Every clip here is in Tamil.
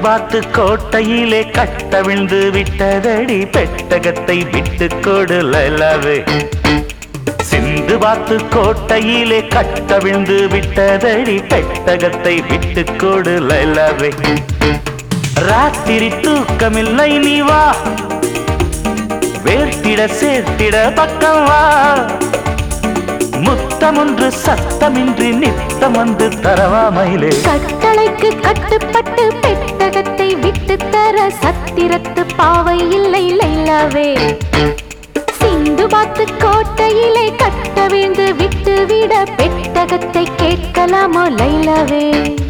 பாத்து கோட்டையிலே கட்டவிழ்ந்து விட்டதடி பெட்டகத்தை விட்டு கொடு லைலாவே சிந்து பாத்து கோட்டையிலே கட்டவிழ்ந்து விட்டதடி பெட்டகத்தை விட்டு கொடு லைலாவே ராத்திரி தூக்கமில்லை நீ வா வேர்த்திட சேர்த்திட பக்கம் வா முத்தமொன்று சத்தமின்றி நித்தம் வந்து தரவாமையிலே கட்டளைக்கு கட்டுப்பட்டு பெட்டகத்தை விட்டு தர சத்திரத்து பாவை இல்லை லைலாவே சிந்து பாத்து கோட்டையிலே கட்ட வீழ்ந்து விட்டு விட பெட்டகத்தை கேட்கலாமோ லைலாவே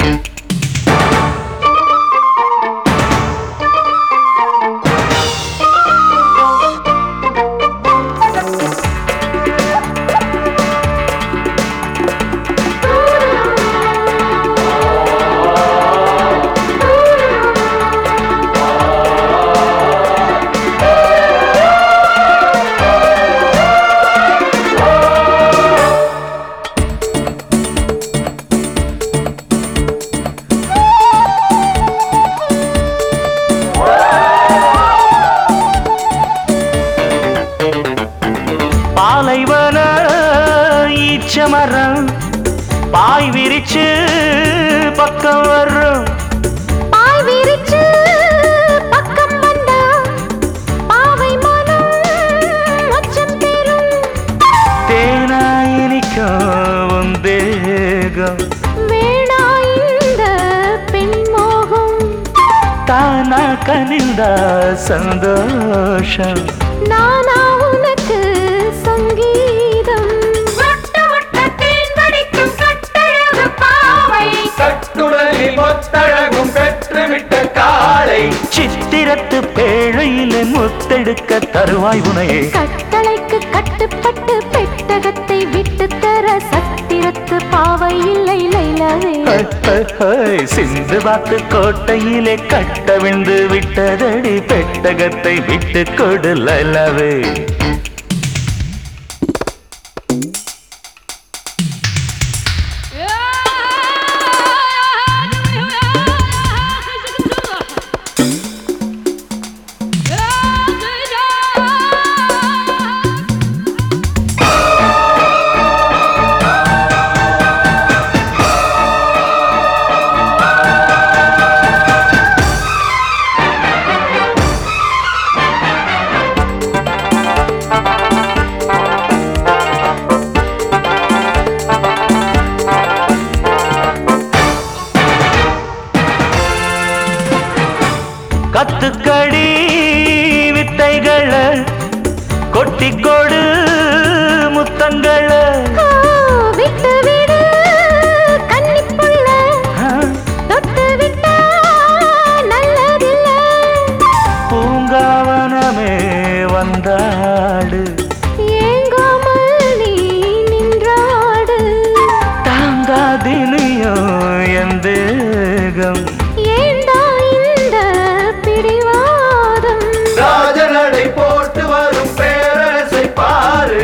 பாலைவன ஈச்சமரம் பாய் விரிச்சு பக்கம் வரும் பாய் விரிச்சு பக்கம் வந்தா பாவை மனம் உச்சம் பெறும் தேனாயினிக்கும் தேகம் வேணா இந்த பெண் மோகம் தானா கனிந்த சந்தோஷம் நானா உனக்கு சங்கீதம் வட்ட வட்ட தேன் வடிக்கும் கட்டழகு பாவை கட்டுடலில் ஒத்தழகும் பெற்றுவிட்ட காளை சித்திரத்து பேழையிலே முத்தெடுக்க தருவாய் உனையே கட்டளைக்கு கட்டுப்பட்டு பெட்டகத்தை விட்டு தர சத்திரத்து பாவை இல்லை லைலாவே ஹை, ஹை, ஹை, சிந்து பார்த்து கோட்டையிலே கட்டவிழ்ந்து விட்டதடி பெட்டகத்தை விட்டு கொடு லலவே கத்துக்கடி வித்தைகள கொட்டி கொடு முத்தங்கள ஆ, விட்டு விடு கன்னிப்புள்ள தொட்டு விட்டா நல்லதில்ல பூங்காவனமே வந்தாடு ஏங்காமல் நீ நின்றாடு தாங்காதினியோ என் தேகம் ஏண்டா இந்த பிடிவாதம் ராஜநடை போட்டு வரும் பேரரசை பாரு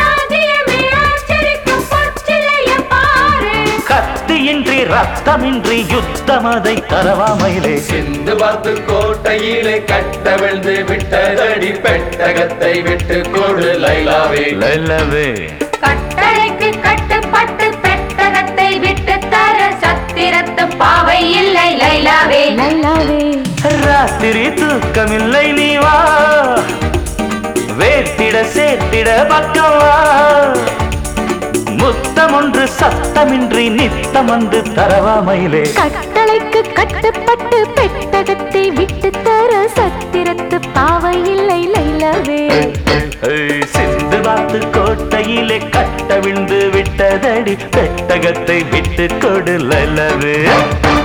கத்தியின்றி ரத்தமின்றி யுத்தமதை தரவாமையிலே சிந்து பார்த்து கோட்டையிலே கட்டவிழ்ந்து விட்டதடி பெட்டகத்தை விட்டு கொடு லைலாவே லலவே கட்டளைக்கு கட்டுப்பட்டு பெட்டகத்தை விட்டு தர சத்திரத்து பாவை இல்லை லைலாவே நல்லாவே ராத்திரி தூக்கமில்லை நீ வா வேர்த்திட சேர்த்திட பக்கம் வா முத்தம் ஒன்று சத்தமின்றி நித்தம் வந்து தரவாமையிலே கட்டளைக்கு கட்டுப்பட்டு பெட்டகத்தை விட்டு தர சத்திரத்து பாவை இல்லை லைலாவே ஏய், சிந்து பார்த்து கோட்டையிலே கட்ட விழுந்து விட்டதடி பெட்டகத்தை விட்டு கொடு லலவே